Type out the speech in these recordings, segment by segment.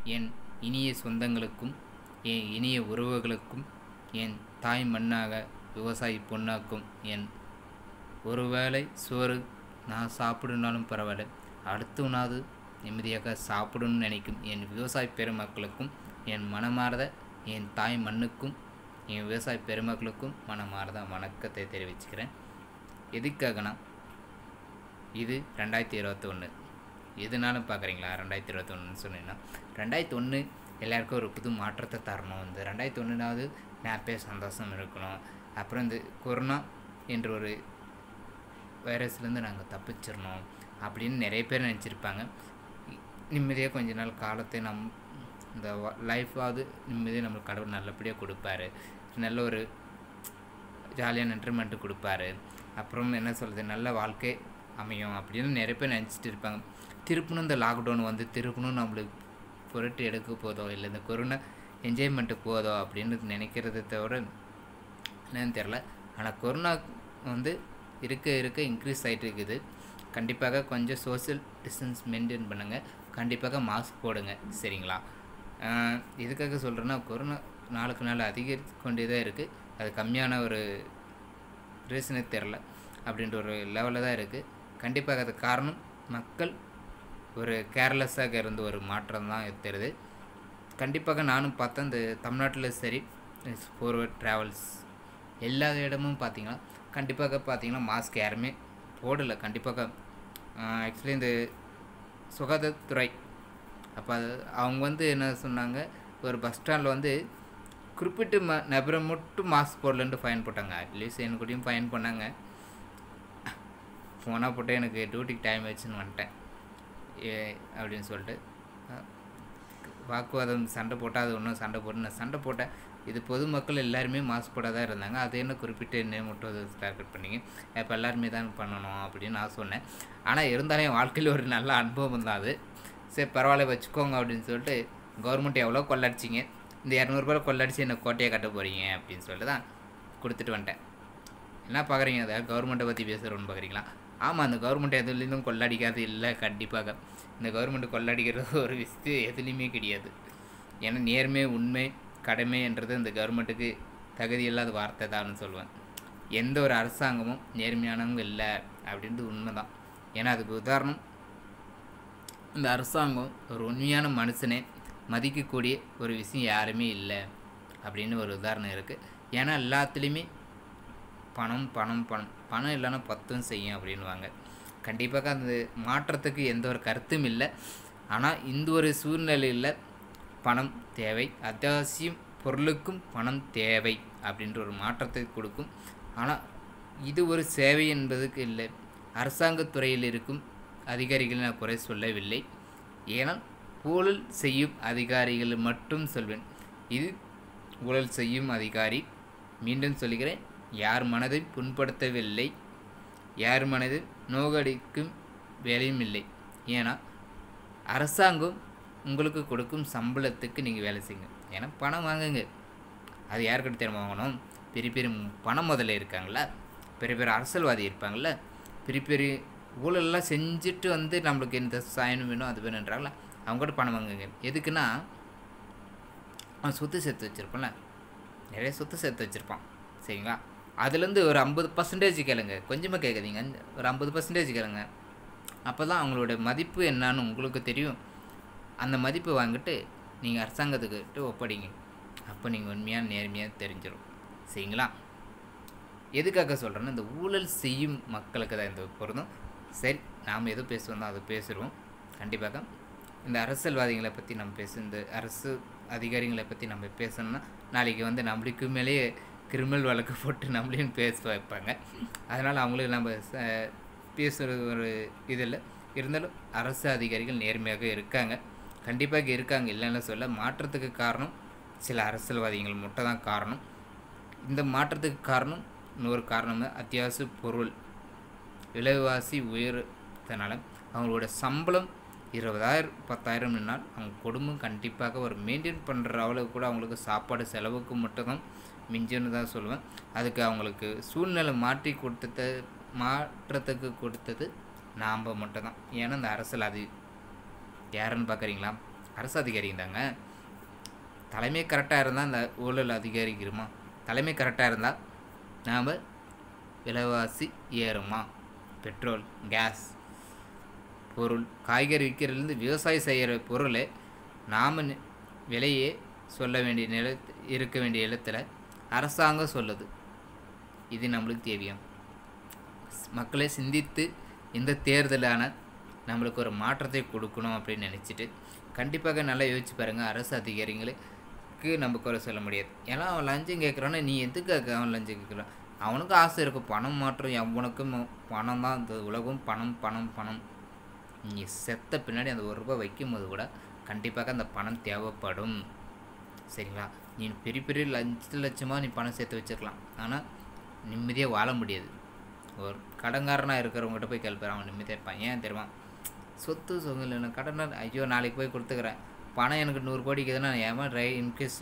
என் இனிய சொந்தங்களுக்கும் என் இனிய உறவுகளுக்கும் என் தாய் மண்ணாக விவசாயி பொண்ணாக்கும் என் ஒருவேளை சோறு நான் சாப்பிடுனாலும் பரவாயில்ல அடுத்தவனாவது நிம்மதியாக சாப்பிடணும்னு நினைக்கும் என் விவசாய பெருமக்களுக்கும் என் மனமார்ந்த என் தாய் மண்ணுக்கும் என் விவசாய பெருமக்களுக்கும் மனமார்ந்த வணக்கத்தை தெரிவிச்சுக்கிறேன் எதுக்காகனா இது ரெண்டாயிரத்தி இருபத்தொன்று எதுனாலும் பார்க்குறீங்களா ரெண்டாயிரத்தி இருபத்தொன்னுன்னு சொன்னீங்கன்னா ரெண்டாயிரத்தி ஒன்று எல்லாருக்கும் ஒரு புது மாற்றத்தை தரணும் இந்த ரெண்டாயிரத்தி ஒன்றுனாவது ஹாப்பியாக சந்தோஷம் இருக்கணும் அப்புறம் இந்த கொரோனா என்ற ஒரு வைரஸ்லேருந்து நாங்கள் தப்பிச்சிடணும் அப்படின்னு நிறைய பேர் நினச்சிருப்பாங்க நிம்மதியாக கொஞ்ச நாள் காலத்தை நம் இந்த லைஃபாவது நிம்மதியாக நம்மளுக்கு கடவுள் நல்லபடியாக கொடுப்பாரு நல்ல ஒரு ஜாலியான என்டர்மெண்ட்டு கொடுப்பாரு அப்புறம் என்ன சொல்கிறது நல்ல வாழ்க்கை அமையும் அப்படின்னு நிறைய பேர் நினச்சிட்டு இருப்பாங்க திருப்பணும் இந்த லாக்டவுன் வந்து திருப்பணும் நம்மளுக்கு புரட்டி எடுக்க போதோ இல்லை இந்த கொரோனா என்ஜாய்மெண்ட்டு போதோ அப்படின்னு நினைக்கிறத தவிர என்னன்னு தெரில ஆனால் கொரோனா வந்து இருக்க இருக்க இன்க்ரீஸ் ஆகிட்டு இருக்குது கண்டிப்பாக கொஞ்சம் சோசியல் டிஸ்டன்ஸ் மெயின்டைன் பண்ணுங்கள் கண்டிப்பாக மாஸ்க் போடுங்க சரிங்களா ஆஹ் எதுக்காக சொல்கிறேன்னா கொரோனா நாளுக்கு நாள் அதிகரித்து கொண்டே தான் இருக்குது அது கம்மியான ஒரு ரீசனே தெரில அப்படின்ற ஒரு லெவலில் தான் இருக்குது கண்டிப்பாக அது காரணம் மக்கள் ஒரு கேர்லெஸ்ஸாக இருந்த ஒரு மாற்றம் தான் தெரியுது கண்டிப்பாக நானும் பார்த்தேன் இந்த தமிழ்நாட்டில் சரி ஃபோர்வர்ட் ட்ராவல்ஸ் எல்லா இடமும் பார்த்தீங்கன்னா கண்டிப்பாக பார்த்தீங்கன்னா மாஸ்க் யாருமே போடலை கண்டிப்பாக ஆக்சுவலி இந்த சுகாதாரத்துறை அப்போ அது அவங்க வந்து என்ன சொன்னாங்க ஒரு பஸ் ஸ்டாண்டில் வந்து குறிப்பிட்ட ம நபரை மட்டும் மாஸ்க் போடலன்ட்டு ஃபைன் போட்டாங்க அட்லீஸ்ட் எனக்கு கூடயும் ஃபைன் பண்ணாங்க ஃபோனாக போட்டு எனக்கு டியூட்டிக்கு டைம் ஆச்சுன்னு வந்துட்டேன் ஏ அப்படின்னு சொல்லிட்டு அஹ், வாக்குவாதம் சண்டை போட்டால் அது ஒன்றும் சண்டை போட்டு நான் சண்டை போட்டேன் இது பொதுமக்கள் எல்லாருமே மாஸ்க் போட தான் இருந்தாங்க அது என்ன குறிப்பிட்ட என்ன மட்டும் அது டார்கெட் பண்ணீங்க இப்போ எல்லாருமே தான் பண்ணணும் அப்படின்னு நான் சொன்னேன் ஆனால் இருந்தாலும் என் வாழ்க்கையில் ஒரு நல்ல அனுபவம் தான் அது சரி பரவாயில்ல வச்சுக்கோங்க அப்படின்னு சொல்லிட்டு கவர்மெண்ட் எவ்வளோ கொள்ளடிச்சிங்க இந்த இரநூறுபா கொள்ளடிச்சு என்ன கோட்டையை கட்ட போகிறீங்க அப்படின்னு சொல்லிட்டு தான் கொடுத்துட்டு வந்துட்டேன் என்ன பார்க்குறீங்க அதை கவர்மெண்ட்டை பற்றி பேசுகிறோன்னு பார்க்குறீங்களா ஆமாம் அந்த கவர்மெண்ட் எதுலேருந்தும் கொள்ளடிக்காது இல்லை கண்டிப்பாக இந்த கவர்மெண்ட் கொள்ளடிக்கிறது ஒரு விஷயம் எதுலேயுமே கிடையாது ஏன்னா நேர்மை உண்மை கடமை என்றது இந்த கவர்மெண்ட்டுக்கு தகுதியில்லாத வார்த்தை தான்னு சொல்லுவேன் எந்த ஒரு அரசாங்கமும் நேர்மையானவங்க இல்லை அப்படின்றது உண்மை தான் ஏன்னா அதுக்கு உதாரணம் இந்த அரசாங்கம் ஒரு உண்மையான மனுஷனே மதிக்கக்கூடிய ஒரு விஷயம் யாருமே இல்லை அப்படின்னு ஒரு உதாரணம் இருக்குது ஏன்னா எல்லாத்துலேயுமே பணம் பணம் பணம் பணம் இல்லைன்னா பத்தும் செய்யும் அப்படின்வாங்க கண்டிப்பாக அந்த மாற்றத்துக்கு எந்த ஒரு கருத்தும் இல்லை ஆனால் இந்த ஒரு சூழ்நிலையில் பணம் தேவை அத்தியாவசியம் பொருளுக்கும் பணம் தேவை அப்படின்ற ஒரு மாற்றத்தை கொடுக்கும் ஆனால் இது ஒரு சேவை என்பதுக்கு இல்லை அரசாங்கத் துறையில் இருக்கும் அதிகாரிகளை நான் குறை சொல்லவில்லை ஏனால் ஊழல் செய்யும் அதிகாரிகள் மட்டும் சொல்வேன் இது ஊழல் செய்யும் அதிகாரி மீண்டும் சொல்கிறேன் யார் மனதை புண்படுத்தவில்லை யார் மனதை நோகடிக்கும் வேலையும் இல்லை ஏன்னா அரசாங்கம் உங்களுக்கு கொடுக்கும் சம்பளத்துக்கு நீங்கள் வேலை செய்யுங்க ஏன்னா பணம் வாங்குங்க அது யாருக்கிட்ட தெரியுமா வாங்கணும் பெரிய பெரிய பணம் முதல்ல இருக்காங்களா பெரிய பெரிய அரசியல்வாதி இருப்பாங்கள்ல பெரிய பெரிய ஊழல்லாம் செஞ்சுட்டு வந்து நம்மளுக்கு இந்த சாயனம் வேணும் அது வேணுன்றாங்களா அவங்ககிட்ட பணம் வாங்குங்க எதுக்குன்னா அவன் சொத்து சேர்த்து வச்சுருப்பான்ல நிறைய சொத்து சேர்த்து வச்சுருப்பான் சரிங்களா அதுலேருந்து ஒரு ஐம்பது பர்சன்டேஜ் கேளுங்க கொஞ்சமாக கேட்காதீங்க ஒரு ஐம்பது பர்சன்டேஜ் கேளுங்க அப்போ தான் அவங்களோட மதிப்பு என்னன்னு உங்களுக்கு தெரியும் அந்த மதிப்பை வாங்கிட்டு நீங்கள் அரசாங்கத்துக்கிட்ட ஒப்படைங்க அப்போ நீங்கள் உண்மையாக நேர்மையாக தெரிஞ்சிடும் சரிங்களா எதுக்காக சொல்கிறேன்னா இந்த ஊழல் செய்யும் மக்களுக்கு தான் இந்த பொருந்தும் சரி நாம் எது பேசுவோம் அதை பேசுகிறோம் கண்டிப்பாக இந்த அரசியல்வாதிகளை பற்றி நம்ம பேச இந்த அரசு அதிகாரிகளை பற்றி நம்ம பேசணும்னா நாளைக்கு வந்து நம்மளுக்கு மேலேயே கிரிமினல் வழக்கு போட்டு நம்மளையும் பேச வைப்பாங்க அதனால் அவங்களுக்கு நம்ம ச- பேசுகிற ஒரு இதில் இருந்தாலும் அரசு அதிகாரிகள் நேர்மையாக இருக்காங்க கண்டிப்பாக இருக்காங்க இல்லைன்னு சொல்ல மாற்றத்துக்கு காரணம் சில அரசியல்வாதிகள் மட்டும் தான் காரணம் இந்த மாற்றத்துக்கு காரணம் இன்னொரு காரணம் தான் அத்தியாவசிய பொருள் விலைவாசி உயர்த்தனால அவங்களோட சம்பளம் இருபதாயிரம் பத்தாயிரம் நின்னால் அவங்க குடும்பம் கண்டிப்பாக ஒரு மெயின்டைன் பண்ணுற அளவுக்கு கூட அவங்களுக்கு சாப்பாடு செலவுக்கு மட்டும்தான் மிஞ்சுன்னு தான் சொல்லுவேன் அதுக்கு அவங்களுக்கு சூழ்நிலை மாற்றி கொடுத்தது மாற்றத்துக்கு கொடுத்தது நாம் மட்டும்தான் ஏன்னா இந்த அரசியல் அது யாருன்னு பார்க்குறீங்களா அரசு அதிகாரிங்க தாங்க தலைமை கரெக்டாக இருந்தால் அந்த ஊழல் அதிகாரிக்கிறோமா தலைமை கரெக்டாக இருந்தால் நாம் விலைவாசி ஏறுமா பெட்ரோல் கேஸ் பொருள் காய்கறி விற்கிறதுலேருந்து விவசாயம் செய்கிற பொருளை நாம் விலையே சொல்ல வேண்டிய நில இருக்க வேண்டிய இடத்துல அரசாங்கம் சொல்லுது இது நம்மளுக்கு தேவையும் மக்களை சிந்தித்து இந்த தேர்தலான நம்மளுக்கு ஒரு மாற்றத்தை கொடுக்கணும் அப்படின்னு நினச்சிட்டு கண்டிப்பாக நல்லா யோசிச்சு பாருங்கள் அரசு அதிகாரிங்களுக்கு நம்ம குறை சொல்ல முடியாது ஏன்னா அவன் லஞ்சம் கேட்குறான்னா நீ எதுக்காக அவன் லஞ்சம் கேட்குறான் அவனுக்கும் ஆசை இருக்கும் பணம் மாற்றம் எவனுக்கும் பணம் தான் இந்த உலகம் பணம் பணம் பணம் நீ செத்த பின்னாடி அந்த ஒரு ரூபாய் வைக்கும் போது கூட கண்டிப்பாக அந்த பணம் தேவைப்படும் சரிங்களா நீ பெரிய பெரிய லட்ச லட்சமாக நீ பணம் சேர்த்து வச்சுருக்கலாம் ஆனால் நிம்மதியாக வாழ முடியாது ஒரு கடங்காரனாக இருக்கிறவங்ககிட்ட போய் கேள்வி அவன் நிம்மதியாக இருப்பான் ஏன் தெரியுமா சொத்து சொங்கல் எனக்கு கடனை ஐயோ நாளைக்கு போய் கொடுத்துக்கிறேன் பணம் எனக்கு நூறு கோடிக்குதுன்னா எவன் ரை இன்கேஸ்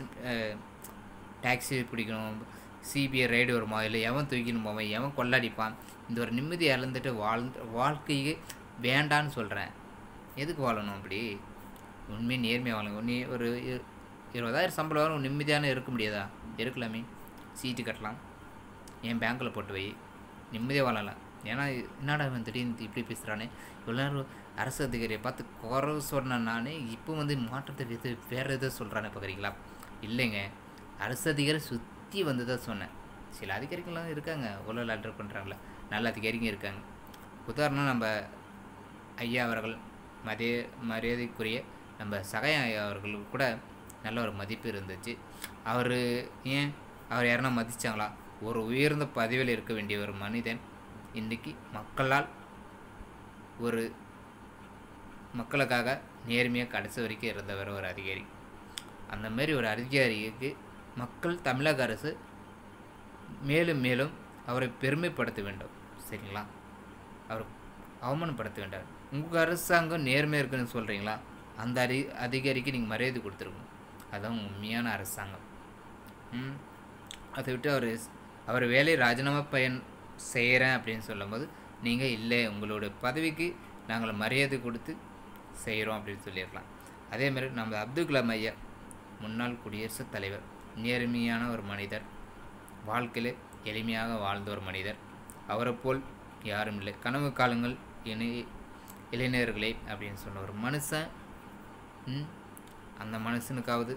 டாக்ஸி பிடிக்கணும் சிபிஐ ரைடு வருமா இல்லை எவன் தூக்கின்னு போவான் எவன் கொள்ளடிப்பான் இந்த ஒரு நிம்மதி இழந்துட்டு வாழ்ந்து வாழ்க்கைக்கு வேண்டான்னு சொல்கிறேன் எதுக்கு வாழணும் அப்படி உண்மையை நேர்மையாக வாழுங்க நீ ஒரு இரு- இருபதாயிரம் சம்பளம் வரும் நிம்மதியான இருக்க முடியாதா இருக்கலாமே சீட்டு கட்டலாம் என் பேங்க்கில் போட்டு வை நிம்மதியாக வாழலாம் ஏன்னா என்னடா இவன் திடீர்னு இப்படி பேசுகிறானே இவ்வளோ நேரம் அரசு அதிகாரியை பார்த்து குறை சொன்னேன் நானே இப்போ வந்து மாற்றத்தை வித்து வேறு எதோ சொல்கிறானே பார்க்குறீங்களா இல்லைங்க அரசு அதிகாரி சுற்றி வந்து தான் சொன்னேன் சில அதிகாரிகள்லாம் இருக்காங்க உள்ள லெட்டர் பண்ணுறாங்களே நல்ல அதிகாரிங்க இருக்காங்க உதாரணம் நம்ம ஐயா அவர்கள் மதிய மரியாதைக்குரிய நம்ம சகாயம் ஐயா அவர்களுக்கு கூட நல்ல ஒரு மதிப்பு இருந்துச்சு அவர் ஏன் அவர் யாருன்னா மதிச்சாங்களா ஒரு உயர்ந்த பதவியில் இருக்க வேண்டிய ஒரு மனிதன் இன்றைக்கி மக்களால் ஒரு மக்களுக்காக நேர்மையாக கடைசி வரைக்கும் இருந்தவர் ஒரு அதிகாரி அந்த மாதிரி ஒரு அதிகாரிக்கு மக்கள் தமிழக அரசு மேலும் மேலும் அவரை பெருமைப்படுத்த வேண்டும் சரிங்களா அவர் அவமானப்படுத்த வேண்டாம் உங்கள் அரசாங்கம் நேர்மையாக இருக்குன்னு சொல்கிறீங்களா அந்த அதி அதிகாரிக்கு நீங்கள் மரியாதை கொடுத்துருக்கணும் அதான் உண்மையான அரசாங்கம் ம் அதை விட்டு அவர் அவர் வேலையை ராஜினாமா பயன் செய்கிறேன் அப்படின்னு சொல்லும்போது நீங்கள் இல்லை உங்களோட பதவிக்கு நாங்கள் மரியாதை கொடுத்து செய்கிறோம் அப்படின்னு சொல்லியிருக்கலாம் அதே மாதிரி நம்ம அப்துல் கலாம் ஐயா முன்னாள் குடியரசுத் தலைவர் நேர்மையான ஒரு மனிதர் வாழ்க்கையில் எளிமையாக வாழ்ந்த ஒரு மனிதர் அவரை போல் யாரும் இல்லை கனவு காலங்கள் இணை இளைஞர்களே அப்படின்னு சொன்ன ஒரு மனுஷன் ம், அந்த மனுஷனுக்காவது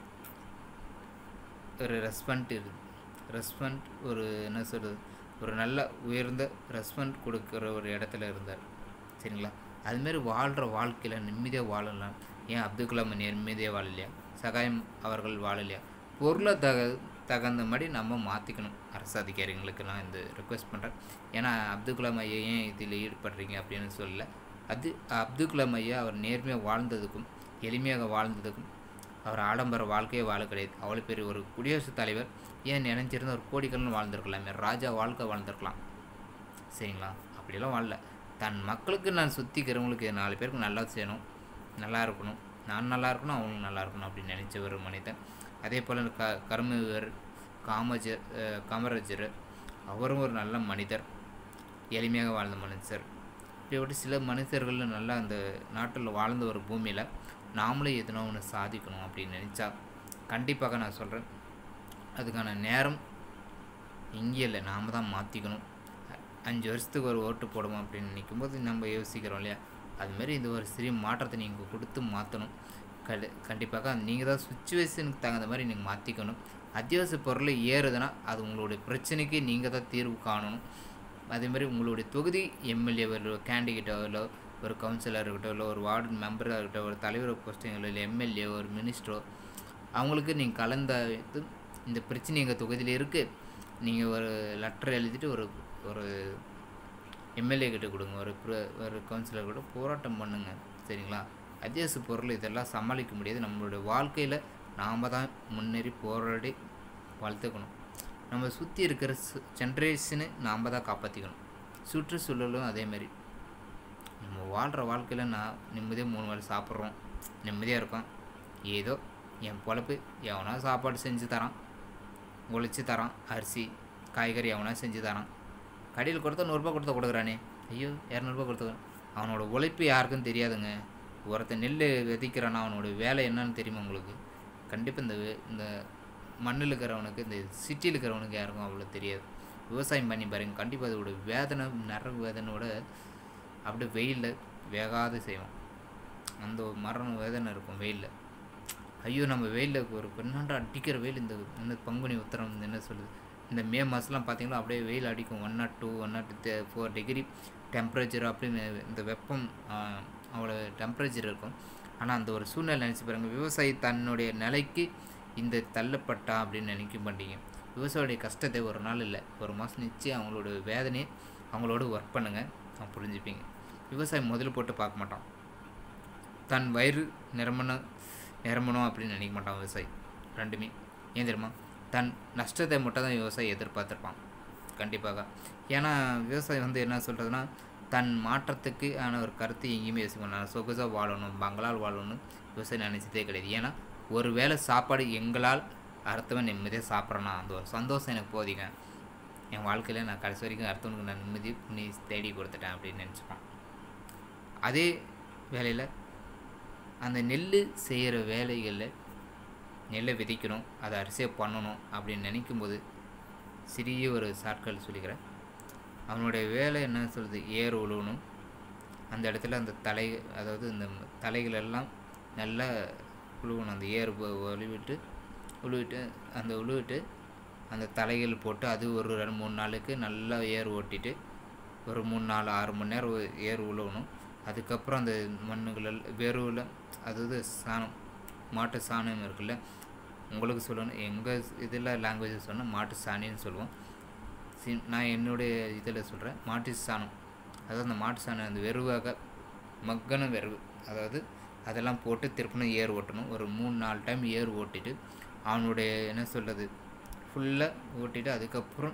ஒரு ரெஸ்பாண்ட் இருக்கு ரெஸ்பாண்ட் ஒரு என்ன சொல்கிறது ஒரு நல்ல உயர்ந்த ரெஸ்பாண்ட் கொடுக்குற ஒரு இடத்துல இருந்தார் சரிங்களா அதுமாரி வாழ்கிற வாழ்க்கையில் நிம்மதியாக வாழலாம் ஏன் அப்துல் கலாம் நிம்மதியாக வாழலையா சகாயம் அவர்கள் வாழலையா பொருளை தக தகுந்த மாதிரி நம்ம மாற்றிக்கணும் அரசு அதிகாரிங்களுக்கு நான் இந்த ரிக்வெஸ்ட் பண்ணுறேன் ஏன்னா அப்துல் கலாம் ஐயா ஏன் இதில் ஈடுபடுறீங்க அப்படின்னு சொல்லல அது அப்துல் கலாம் ஐயா அவர் நேர்மையாக வாழ்ந்ததுக்கும் எளிமையாக வாழ்ந்ததுக்கும் அவர் ஆடம்பர வாழ்க்கையே வாழ கிடையாது அவ்வளோ பெரிய ஒரு குடியரசுத் தலைவர் ஏன் நினைச்சிருந்த ஒரு கோடிக்கல்னு வாழ்ந்திருக்கலாமே ராஜா வாழ்க்கை வாழ்ந்திருக்கலாம் சரிங்களா அப்படியெல்லாம் வாழல தன் மக்களுக்கு நான் சுற்றிக்கிறவங்களுக்கு நாலு பேருக்கு நல்லா செய்யணும் நல்லா இருக்கணும் நான் நல்லா இருக்கணும் அவங்களும் நல்லா இருக்கணும் அப்படின்னு நினச்ச ஒரு மனிதன் அதே போல் க கர்மவீரர் காமஜர் அஹ் காமராஜர் அவரும் ஒரு நல்ல மனிதர் எளிமையாக வாழ்ந்த மனுஷர் இப்படி சில மனுஷர்கள் நல்லா அந்த நாட்டில் வாழ்ந்த ஒரு பூமியில் நாமளும் எதுனா ஒன்று சாதிக்கணும் அப்படின்னு நினச்சா கண்டிப்பாக நான் சொல்கிறேன் அதுக்கான நேரம் இங்கே இல்லை நாம் தான் மாற்றிக்கணும் அஞ்சு வருஷத்துக்கு ஒரு ஓட்டு போடுவோம் அப்படின்னு நினைக்கும்போது நம்ம யோசிக்கிறோம் இல்லையா அதுமாரி இந்த ஒரு சிறிய மாற்றத்தை நீங்கள் கொடுத்து மாற்றணும் கடு கண்டிப்பாக நீங்கள் தான் சுச்சுவேஷனுக்கு தகுந்த மாதிரி நீங்கள் மாற்றிக்கணும் அத்தியாவசிய பொருள் ஏறுதுன்னா அது உங்களுடைய பிரச்சனைக்கு நீங்கள் தான் தீர்வு காணணும் அதே மாதிரி உங்களுடைய தொகுதி எம்எல்ஏ ஒரு கேண்டிடேட்டோ இல்லை ஒரு கவுன்சிலர் இருக்கட்டும் இல்லை ஒரு வார்டு மெம்பராக இருக்கட்டும் ஒரு தலைவர் போஸ்டிங்களோ இல்லை எம்எல்ஏ ஒரு மினிஸ்டரோ அவங்களுக்கு நீங்கள் கலந்த இது இந்த பிரச்சனை எங்கள் தொகுதியில் இருக்குது நீங்கள் ஒரு லெட்டர் எழுதிட்டு ஒரு ஒரு எம்எல்ஏ கிட்ட கொடுங்க ஒரு ப்ர- ஒரு கவுன்சிலர் கூட போராட்டம் பண்ணுங்க சரிங்களா அத்தியாவசிய பொருள் இதெல்லாம் சமாளிக்க முடியாது நம்மளுடைய வாழ்க்கையில் நாம் தான் முன்னேறி போராடி வளர்த்துக்கணும் நம்ம சுற்றி இருக்கிற ஜென்ரேஷனை நாம் தான் காப்பாற்றிக்கணும் சுற்றுச்சூழலும் அதேமாரி நம்ம வாழ்கிற வாழ்க்கையில் நான் நிம்மதியாக மூணு வேளை சாப்பிட்றோம் நிம்மதியாக இருக்கோம் ஏதோ என் பொழப்பு எவனா சாப்பாடு செஞ்சு தரான் ஒழிச்சு தரான் அரிசி காய்கறி எவனா செஞ்சு தரான் கடையில் கொடுத்தா நூறுரூபா கொடுத்தா கொடுக்குறானே ஐயோ இரநூறுபா கொடுத்து அவனோட உழைப்பு யாருக்கும் தெரியாதுங்க ஒருத்தன் நெல் விதைக்கிறானா அவனோட வேலை என்னன்னு தெரியுமா உங்களுக்கு கண்டிப்பாக இந்த வே- இந்த மண்ணில் இருக்கிறவனுக்கு இந்த சிட்டியில் இருக்கிறவனுக்கு யாருக்கும் அவ்வளோ தெரியாது விவசாயம் பண்ணி பாருங்க கண்டிப்பாக அதோட வேதனை நரம்பு வேதனையோட அப்படியே வெயிலில் வேகாது செய்வோம் அந்த ஒரு மரண வேதனை இருக்கும் வெயிலில் ஐயோ நம்ம வெயிலில் ஒரு பெண்ணாண்டா அடிக்கிற வெயில் இந்த இந்த பங்குனி உத்தரம் இந்த என்ன சொல்லுது இந்த மே மாதம்லாம் பார்த்தீங்கன்னா அப்படியே வெயில் அடிக்கும் one naught two one naught four degree temperature அப்படின்னு இந்த வெப்பம் ஆஹ், அவ்வளோ டெம்பரேச்சர் இருக்கும் ஆனால் அந்த ஒரு சூழ்நிலை நினச்சி பாருங்க விவசாயி தன்னுடைய நிலைக்கு இந்த தள்ளப்பட்டா அப்படின்னு நினைக்க மாட்டீங்க விவசாயியோடைய கஷ்டத்தை ஒரு நாள் இல்லை ஒரு மாதம் நிச்சயம் அவங்களோட வேதனையை அவங்களோட ஒர்க் பண்ணுங்கள் அவன் புரிஞ்சுப்பீங்க விவசாயம் முதல்ல போட்டு பார்க்க மாட்டான் தன் வயிறு நிரம்பணும் நிரம்பணும் அப்படின்னு நினைக்க மாட்டான் விவசாயி ரெண்டுமே ஏன் தெரியுமா தன் நஷ்டத்தை மட்டும் தான் விவசாயி எதிர்பார்த்துருப்பான் கண்டிப்பாக ஏன்னா விவசாயி வந்து என்ன சொல்கிறதுனா தன் மாற்றத்துக்கு ஆன ஒரு கருத்து எங்கேயுமே யோசிக்க நான் சொகுசாக வாழணும் பங்களால் வாழணும் விவசாயி நினச்சதே கிடையாது ஏன்னா ஒரு வேளை சாப்பாடு எங்களால் அடுத்தவன் நிம்மதியாக சாப்பிட்றேன்னா அந்த ஒரு சந்தோஷம் எனக்கு போதிங்க என் வாழ்க்கையில் நான் கடைசி வரைக்கும் அடுத்தவனுக்கு நான் நிம்மதி நீ தேடி கொடுத்துட்டேன் அப்படின்னு நினச்சிப்பான் அதே வேலையில் அந்த நெல் செய்கிற வேலைகளில் நெல்லை விதைக்கணும் அதை அரிசியாக பண்ணணும் அப்படின்னு நினைக்கும்போது சிறிய ஒரு ஷார்ட்கட் சொல்லிக்கிறேன் அவனுடைய வேலை என்ன சொல்கிறது ஏர் உழுவணும் அந்த இடத்துல அந்த தலை அதாவது இந்த தலைகள் எல்லாம் நல்லா உழுவணும் அந்த ஏர் உ- உழுவிட்டு உழுவிட்டு அந்த உழுவிட்டு அந்த தலைகள் போட்டு அது ஒரு ரெண்டு மூணு நாளுக்கு நல்லா ஏர் ஓட்டிட்டு ஒரு மூணு நாலு ஆறு மணி நேரம் ஒ- ஏர் உழுவணும் அதுக்கப்புறம் அந்த மண்ணுகள் வெறுவில் அதாவது சாணம் மாட்டு சாணம் இருக்குல்ல உங்களுக்கு சொல்லணும் எங்கள் இதில் லாங்குவேஜ் சொன்னால் மாட்டு சாணின்னு சொல்லுவோம் சி நான் என்னுடைய இதில் சொல்கிறேன் மாட்டு சாணம் அதாவது அந்த மாட்டு சாணம் அந்த வெறுவாக மக்கன வெறுவு அதாவது அதெல்லாம் போட்டு திருப்பணும் ஏர் ஓட்டணும் ஒரு மூணு நாலு டைம் ஏர் ஓட்டிட்டு அவனுடைய என்ன சொல்கிறது ஃபுல்லாக ஓட்டிட்டு அதுக்கப்புறம்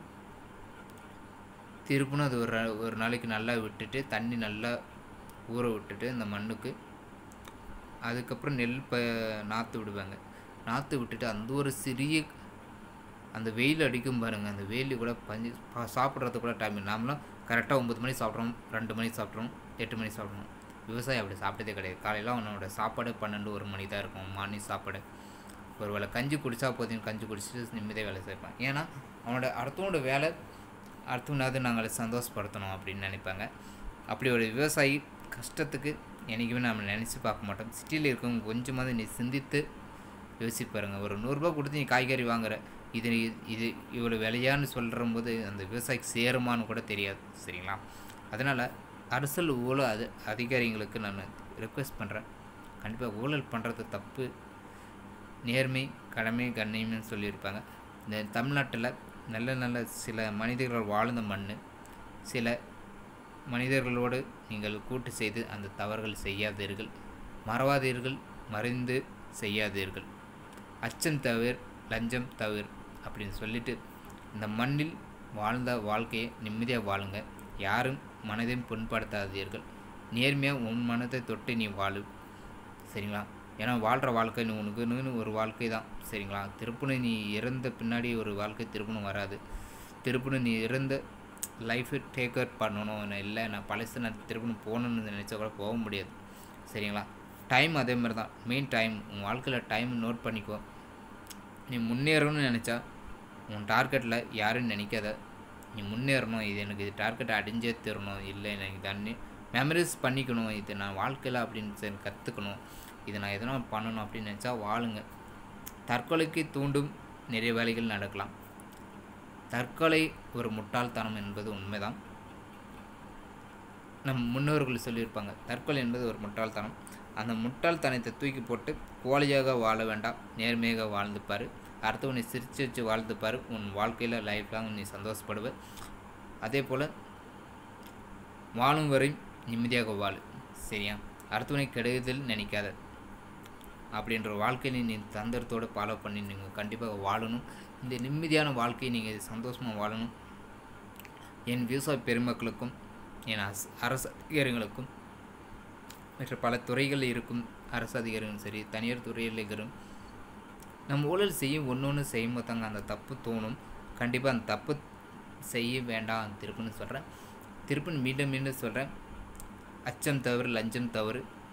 திருப்பணும் அது ஒரு நா- ஒரு நாளைக்கு நல்லா விட்டுட்டு தண்ணி நல்லா ஊற விட்டுட்டு இந்த மண்ணுக்கு அதுக்கப்புறம் நெல் ப நாற்று விடுவாங்க நாற்று விட்டுட்டு அந்த ஒரு சிறிய அந்த வெயில் அடிக்கும் பாருங்க அந்த வெயில் கூட பஞ்சு பா- சாப்பிட்றது கூட டைம் நாமளாம் கரெக்டாக ஒம்பது மணிக்கு சாப்பிட்றோம் ரெண்டு மணிக்கு சாப்பிட்றோம் எட்டு மணிக்கு சாப்பிட்றோம் விவசாயி அப்படி சாப்பிட்டதே கிடையாது காலையில் அவனோட சாப்பாடு பன்னெண்டு ஒரு மணி தான் இருக்கும் மார்னிங் சாப்பாடு ஒரு வேளை கஞ்சி குடித்தா போதும் கஞ்சி குடிச்சிட்டு நிம்மதியாக வேலை செய்வான் ஏன்னா அவனோட அடுத்தவனோட வேலை அடுத்தவனாவது நாங்கள் சந்தோஷப்படுத்தணும் அப்படின்னு நினைப்பாங்க அப்படி ஒரு விவசாயி கஷ்டத்துக்கு என்றைக்குமே நம்ம நினச்சி பார்க்க மாட்டோம் சிட்டியில் இருக்கவங்க கொஞ்சமாவது நீ சிந்தித்து யோசிச்சு பாருங்க ஒரு நூறுரூபா கொடுத்து நீ காய்கறி வாங்குற இது நீ- இது இவ்வளோ விலையான்னு சொல்கிற போது அந்த விவசாயிக்கு சேருமான்னு கூட தெரியாது சரிங்களா அதனால் அரசல் ஊழல் அது அதிகாரிங்களுக்கு நான் ரெக்வெஸ்ட் பண்ணுறேன் கண்டிப்பாக ஊழல் பண்ணுறது தப்பு நேர்மை கடமை கண்ணியம்னு சொல்லியிருப்பாங்க இந்த தமிழ்நாட்டில் நல்ல நல்ல சில மனிதர்கள் வாழ்ந்த மண் சில மனிதர்களோடு நீங்கள் கூட்டு செய்து அந்த தவறுகள் செய்யாதீர்கள் மறவாதீர்கள் மறைந்து செய்யாதீர்கள் அச்சம் தவிர லஞ்சம் தவிர அப்படின்னு சொல்லிட்டு இந்த மண்ணில் வாழ்ந்த வாழ்க்கையை நிம்மதியாக வாழுங்க யாரும் மனதையும் புண்படுத்தாதீர்கள் நேர்மையாக உன் மனதை தொட்டு நீ வாழு சரிங்களா ஏன்னா வாழ்கிற வாழ்க்கை நீ உனக்குன்னு ஒரு வாழ்க்கை தான் சரிங்களா திருப்பணும் நீ இறந்த பின்னாடி ஒரு வாழ்க்கை திருப்பணும் வராது திருப்பணும் நீ இறந்த லைஃபை டேக் அவுட் பண்ணணும் நான் இல்லை நான் பழசு நான் திருப்பணும் போகணுன்னு நினச்சா கூட போக முடியாது சரிங்களா டைம் அதே மாதிரி தான் மெயின் டைம் உன் வாழ்க்கையில் டைம் நோட் பண்ணிக்கோ நீ முன்னேறணும்னு நினச்சா உன் டார்கெட்டில் யாரும் நினைக்காத நீ முன்னேறணும் இது எனக்கு இது டார்கெட் அடைஞ்சே தரணும் இல்லை எனக்கு தண்ணி மெமரிஸ் பண்ணிக்கணும் இது நான் வாழ்க்கையில் அப்படின்னு சரி கற்றுக்கணும் இதை நான் எதனா பண்ணணும் அப்படின்னு நினச்சா வாழுங்க தற்கொலைக்கு தூண்டும் நிறைய வேலைகள் நடக்கலாம் தற்கொலை ஒரு முட்டாள்தனம் என்பது உண்மைதான் நம் முன்னோர்கள் சொல்லியிருப்பாங்க தற்கொலை என்பது ஒரு முட்டாள்தனம் அந்த முட்டாள்தனத்தை தூக்கி போட்டு கோழையாக வாழ வேண்டாம் நேர்மையாக வாழ்ந்துப்பார் அடுத்தவனை சிரிச்சு வச்சு வாழ்ந்துப்பார் உன் வாழ்க்கையில் லைஃப் லாங் நீ சந்தோஷப்படுவ அதே போல் வாழும் வரை நிம்மதியாக வாழு சரியா அடுத்தவனை கெடுதல் நினைக்காத அப்படின்ற வாழ்க்கையை நீ தந்திரத்தோடு ஃபாலோ பண்ணி நீங்கள் கண்டிப்பாக வாழணும் இந்த நிம்மதியான வாழ்க்கையை நீங்கள் சந்தோஷமாக வாழணும் என் விவசாய பெருமக்களுக்கும் என் அஸ் அரசு அதிகாரிகளுக்கும் மற்ற பல துறைகளில் இருக்கும் அரசு அதிகாரிகளும் சரி தனியார் துறையில் இருக்கிறோம் நம்ம ஊழல் செய்யும் ஒன்று ஒன்று செய்யும் போதாங்க அந்த தப்பு தோணும் கண்டிப்பாக அந்த தப்பு செய்ய வேண்டாம் திருப்புன்னு சொல்கிறேன் திருப்புன்னு மீண்டும் மீண்டும் சொல்கிறேன் அச்சம் தவறு லஞ்சம் தவறு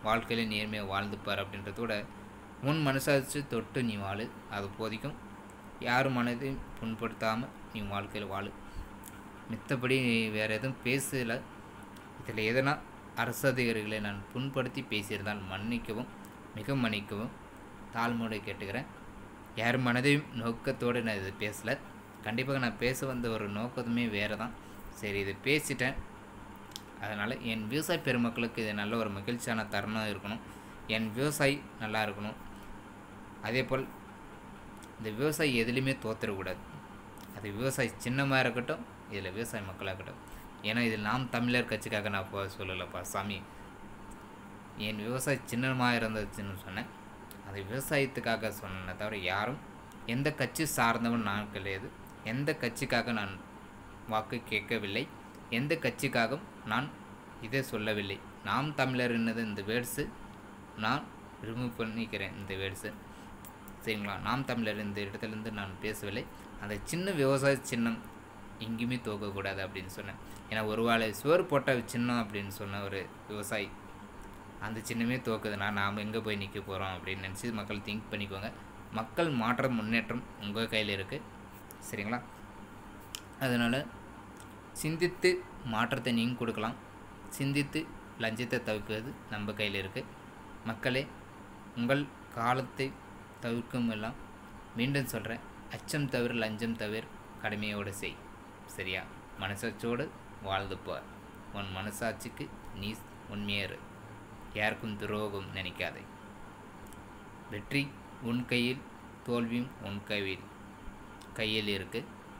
வாழ்க்கையில் நேர்மையாக வாழ்ந்துப்பார் அப்படின்றதோட உன் மனசாச்சு தொட்டு நீ வாழு அது போதிக்கும் யார் மனதையும் புண்படுத்தாமல் நீ வாழ்க்கையில் வாழு மித்தபடி வேறு எதுவும் பேசலை இதில் எதனா அரசு அதிகாரிகளை நான் புண்படுத்தி பேசியிருந்தால் மன்னிக்கவும் மிக மன்னிக்கவும் தாழ்மையோடு கேட்டுக்கிறேன் யார் மனதையும் நோக்கத்தோடு நான் இது பேசலை கண்டிப்பாக நான் பேச வந்த ஒரு நோக்கத்துமே வேறு தான் சரி இது பேசிட்டேன் அதனால் என் விவசாய பெருமக்களுக்கு இது நல்ல ஒரு மகிழ்ச்சியான தருணம் இருக்கணும் என் விவசாயி நல்லா இருக்கணும் அதே போல் இந்த விவசாயி எதுலேயுமே தோத்துடக்கூடாது அது விவசாயி சின்னமாக இருக்கட்டும் இதில் விவசாய மக்களாக இருக்கட்டும் ஏன்னா இதில் நாம் தமிழர் கட்சிக்காக நான் இப்போ சொல்லலைப்பா சாமி என் விவசாயி சின்னமாக இருந்துச்சுன்னு சொன்னேன் அது விவசாயத்துக்காக சொன்னேன் தவிர யாரும் எந்த கட்சி சார்ந்தவன் நான் கிடையாது எந்த கட்சிக்காக நான் வாக்கு கேட்கவில்லை எந்த கட்சிக்காகவும் நான் இதை சொல்லவில்லை நாம் தமிழர் என்னது இந்த வேர்ட்ஸு நான் ரிமூவ் பண்ணிக்கிறேன் இந்த வேர்ட்ஸு சரிங்களா நாம் தமிழர் இந்த இடத்துலேருந்து நான் பேசவில்லை அந்த சின்ன விவசாய சின்னம் எங்கேயுமே தோக்கக்கூடாது அப்படின்னு சொன்னேன் ஏன்னா ஒரு வேளை சுவர் போட்ட சின்னம் அப்படின்னு சொன்ன ஒரு விவசாயி அந்த சின்னமே தோக்குதுன்னா நாம் எங்கே போய் நிற்க போகிறோம் அப்படின்னு நினச்சி மக்கள் திங்க் பண்ணிக்கோங்க மக்கள் மாற்றம் முன்னேற்றம் உங்கள் கையில் இருக்குது சரிங்களா அதனால் சிந்தித்து மாற்றத்தை நீங்கள் கொடுக்கலாம் சிந்தித்து லஞ்சத்தை தவிர்க்கிறது நம்ம கையில் இருக்குது மக்களே உங்கள் காலத்தை தவிர்க்கும் எல்லாம் மீண்டும் சொல்கிறேன் அச்சம் தவிர லஞ்சம் தவிர கடமையோடு செய் சரியா மனசாட்சியோடு வாழ்ந்து பார் உன் மனசாட்சிக்கு நீ உண்மையேறு யாருக்கும் துரோகம் நினைக்காதே வெற்றி உன் கையில் தோல்வியும் உன் கையில் கையில் இருக்கு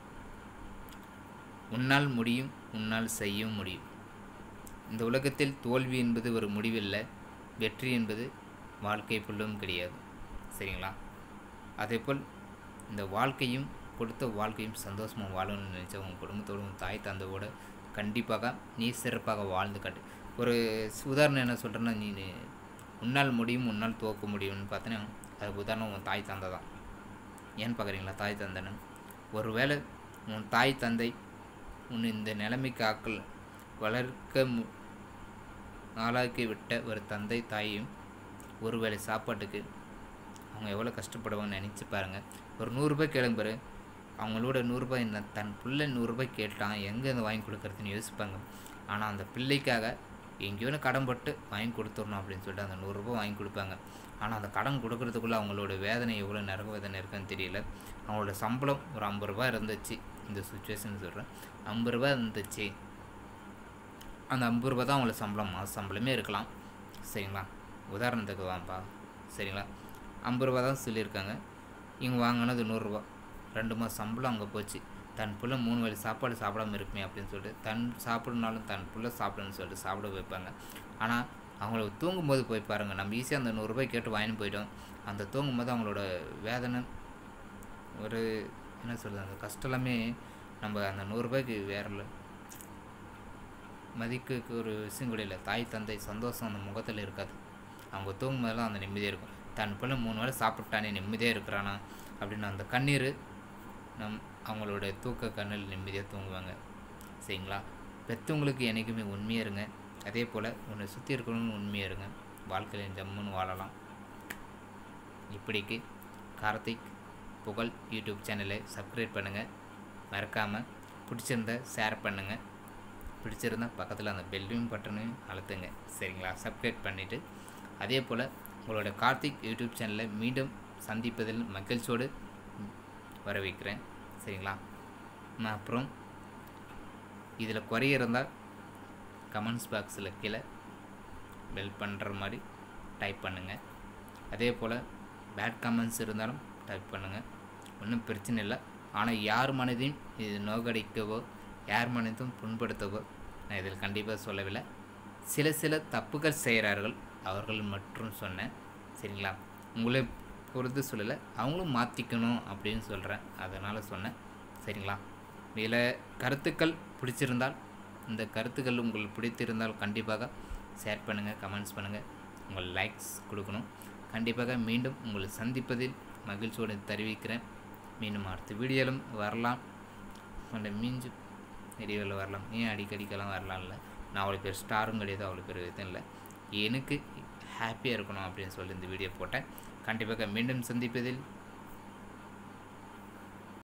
உன்னால் முடியும் உன்னால் செய்யவும் முடியும் இந்த உலகத்தில் தோல்வி என்பது ஒரு முடிவில்லை வெற்றி என்பது வாழ்க்கை ஃபுல்லும் கிடையாது சரிங்களா அதேபோல் இந்த வாழ்க்கையும் கொடுத்த வாழ்க்கையும் சந்தோஷமாக வாழணும்னு நினச்சா உங்கள் குடும்பத்தோடு உன் தாய் தந்தையோட கண்டிப்பாக நீ சிறப்பாக வாழ்ந்து காட்டு ஒரு உதாரணம் என்ன சொல்கிறேன்னா நீ உன்னால் முடியும் உன்னால் துவக்க முடியும்னு பார்த்தீங்கன்னா அது உதாரணம் உன் தாய் தந்தை தான் ஏன்னு பார்க்குறீங்களா தாய் தந்தைன்னு ஒருவேளை உன் தாய் தந்தை உன் இந்த நிலைமைக்கு ஆக்கல் வளர்க்க மு ஆளாக்கி விட்ட ஒரு தந்தை தாயும் ஒருவேளை சாப்பாட்டுக்கு அவங்க எவ்வளோ கஷ்டப்படுவாங்கன்னு நினச்சி பாருங்கள் ஒரு நூறுரூபாய் கேளுங்க பாரு அவங்களோட நூறுரூபாய் இந்த தன் பிள்ளை நூறுரூபாய் கேட்டான் எங்கே இருந்து வாங்கி கொடுக்குறதுன்னு யோசிப்பாங்க ஆனால் அந்த பிள்ளைக்காக எங்கேயோன்னு கடன் பட்டு வாங்கி கொடுத்துடணும் அப்படின்னு சொல்லிட்டு அந்த நூறுரூபா வாங்கி கொடுப்பாங்க ஆனால் அந்த கடன் கொடுக்கறதுக்குள்ளே அவங்களோட வேதனை எவ்வளோ நரக வேதனை இருக்குன்னு தெரியல அவங்களோட சம்பளம் ஒரு ஐம்பது ரூபா இருந்துச்சு இந்த சுச்சுவேஷன் சொல்கிறேன் ஐம்பது ரூபா இருந்துச்சு அந்த ஐம்பது ரூபா தான் அவங்களுக்கு சம்பளம் மாத சம்பளமே இருக்கலாம் சரிங்களா உதாரணத்துக்கு வாப்பா சரிங்களா ஐம்பது ரூபா தான் சொல்லியிருக்காங்க இவங்க வாங்கினது நூறுரூவா ரெண்டு மாதம் சம்பளம் அங்கே போச்சு தன் புள்ள மூணு வேளை சாப்பாடு சாப்பிடாம இருக்குமே அப்படின்னு சொல்லிட்டு தன் சாப்பிடனாலும் தன் புள்ள சாப்பிடணும்னு சொல்லிட்டு சாப்பிட வைப்பாங்க ஆனால் அவங்கள தூங்கும்போது போய் பாருங்கள் நம்ம ஈஸியாக அந்த நூறுரூபாய் கேட்டு வாங்கிட்டு போயிட்டோம் அந்த தூங்கும்போது அவங்களோட வேதனை ஒரு என்ன சொல்கிறது அந்த கஷ்டம் எல்லாமே நம்ம அந்த நூறுரூபாய்க்கு வேற இல்லை மதிக்கு ஒரு விஷயம் கூட இல்லை தாய் தந்தை சந்தோஷம் அந்த முகத்தில் இருக்காது அவங்க தூங்கும்போதெல்லாம் அந்த நிம்மதியாக இருக்கும் தன் பிள்ளை மூணு வேளை சாப்பிட்டானே நிம்மதியாக இருக்கிறானா அப்படின்னு அந்த கண்ணீர் நம் அவங்களோட தூக்க கண்ணில் நிம்மதியாக தூங்குவாங்க சரிங்களா பெற்றவங்களுக்கு என்றைக்குமே உண்மையாக இருங்க அதே போல் உன்னை சுற்றி இருக்கணும்னு உண்மையாக இருங்க வாழ்க்கையில் ஜம்முன்னு வாழலாம் இப்படிக்கு கார்த்திக் புகழ் யூடியூப் சேனலை சப்ஸ்கிரைப் பண்ணுங்கள் மறக்காமல் பிடிச்சிருந்தா ஷேர் பண்ணுங்கள் பிடிச்சிருந்தா பக்கத்தில் அந்த பெல்லையும் பட்டனையும் அழுத்துங்க சரிங்களா சப்ஸ்கிரைப் பண்ணிவிட்டு அதே போல் உங்களோட கார்த்திக் யூடியூப் சேனலை மீண்டும் சந்திப்பதில் மகிழ்ச்சியோடு வர வைக்கிறேன் சரிங்களா நான் அப்புறம் இதில் குறை இருந்தால் கமெண்ட்ஸ் பாக்ஸில் கீழே பெல் பண்ணுற மாதிரி டைப் பண்ணுங்கள் அதே போல் பேட் கமெண்ட்ஸ் இருந்தாலும் டைப் பண்ணுங்கள் ஒன்றும் பிரச்சனை இல்லை ஆனால் யார் மனதையும் இது நோகடிக்கவோ யார் மனதையும் புண்படுத்தவோ நான் இதில் கண்டிப்பாக சொல்லவில்லை சில சில தப்புகள் செய்கிறார்கள் அவர்கள் மட்டும் சொன்னேன் சரிங்களா உங்களை பொறுத்து சொல்லலை அவங்களும் மாற்றிக்கணும் அப்படின்னு சொல்கிறேன் அதனால் சொன்னேன் சரிங்களா இதில் கருத்துக்கள் பிடிச்சிருந்தால் இந்த கருத்துக்கள் உங்களுக்கு பிடித்திருந்தால் கண்டிப்பாக ஷேர் பண்ணுங்கள் கமெண்ட்ஸ் பண்ணுங்கள் உங்கள் லைக்ஸ் கொடுக்கணும் கண்டிப்பாக மீண்டும் உங்களை சந்திப்பதில் மகிழ்ச்சியோடு தெரிவிக்கிறேன் மீண்டும் அடுத்த வீடியோலும் வரலாம் கொண்ட மீஞ்சு வீடியோவில் வரலாம் ஏன் அடிக்கடிக்கெல்லாம் வரலாம்ல நான் அவ்வளோ பேர் ஸ்டாரும் கிடையாது அவ்வளோ பேர் இதுவும் இல்லை எனக்கு ஹாப்பியாக இருக்கணும் அப்படின்னு சொல்லி இந்த வீடியோ போட்டேன் கண்டிப்பாக மீண்டும் சந்திப்பதில்